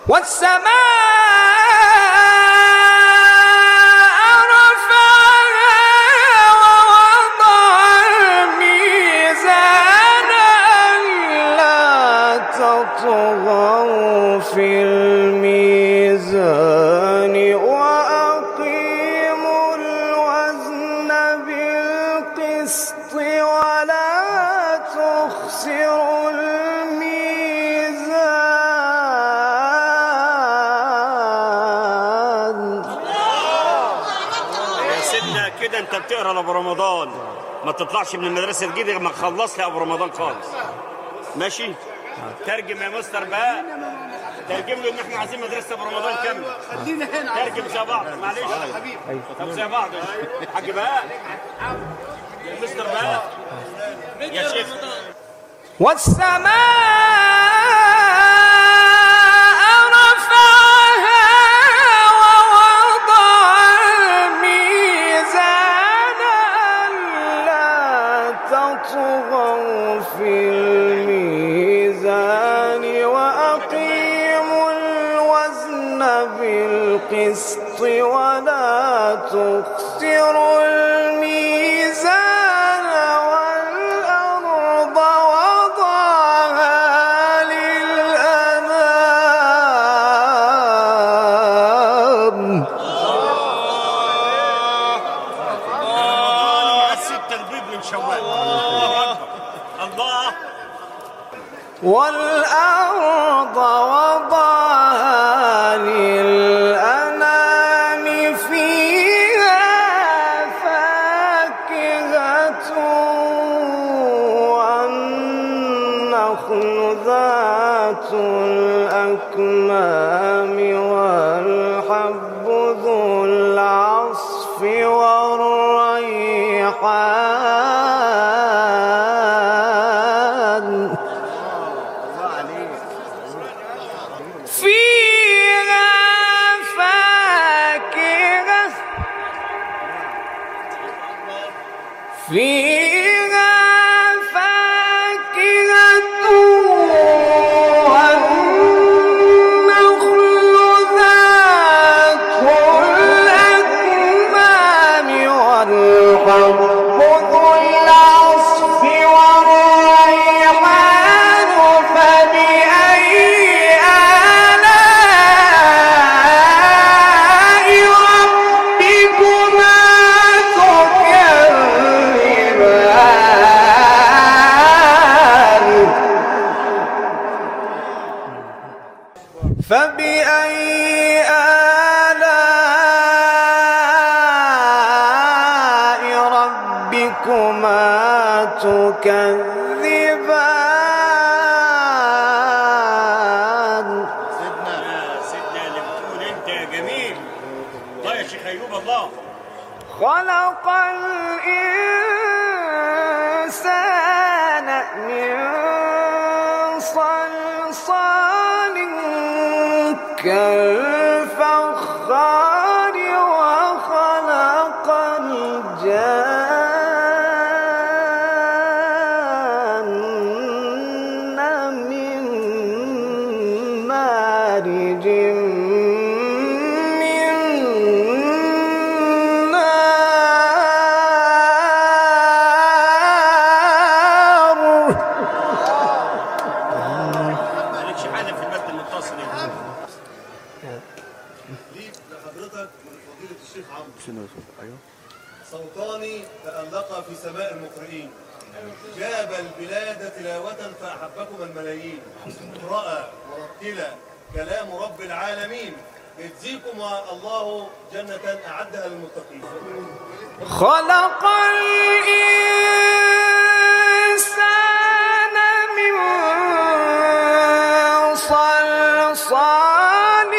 والسماء رفعها ووضع الميزان ألا تطغوا في الميزان وأقيموا الوزن بالقسط ولا تخسروا الميزان يا سيدنا كده انت بتقرا لابو رمضان ما تطلعش من المدرسه الجديده لما تخلص لي ابو رمضان خالص ماشي ترجم يا مستر بقى ترجم له ان احنا عايزين مدرسه ابو رمضان كامله خلينا هنا ترجم زي بعض معلش طب زي بعض حاج بقى يا مستر بقى يا شيخ والسماء رفعها ووضع الميزان ألا تطغوا في الميزان وأقيموا الوزن بالقسط ولا تخسروا الميزان والأرض وضعها للأنام رمضان بس التلبيب من شوال الله اكبر الله والأرض وضعها للأنام فيها فاكهة والنخل ذات الأكمام والحب ذو العصف والريحان فيها فاكهة فيها فاكهة والنخل ذات الأكمام والحب ذو العصف والريحان فبأي آلاء ربكما تكذبان فبأي آلاء ربكما تكذبان يا سيدنا اللي بتقول انت يا جميل الله يا شيخ ايوب الله خلق الإنسان من صلصال كالفخار وخلق الجان من مارج من نار مالكش حاجه في المد المتصل يعني. ليك لحضرتك من فضيلة الشيخ عمرو صوتان تألقا في سماء المقرئين جاب البلاد تلاوة فأحبكم الملايين اقرأ ورتلا كلام رب العالمين يجزيكم الله جنة أعدها للمتقين خلق الإنسان من صلصال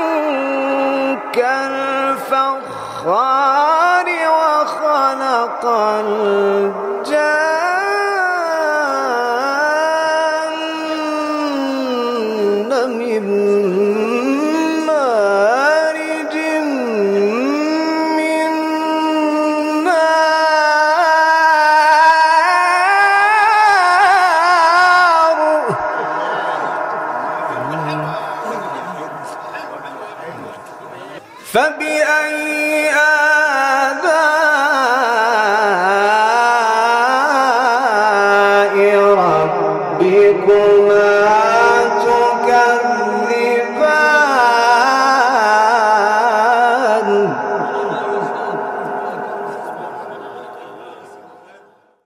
كالفخار وخلق الجان من مارج من نار فبأي آلاء ربكما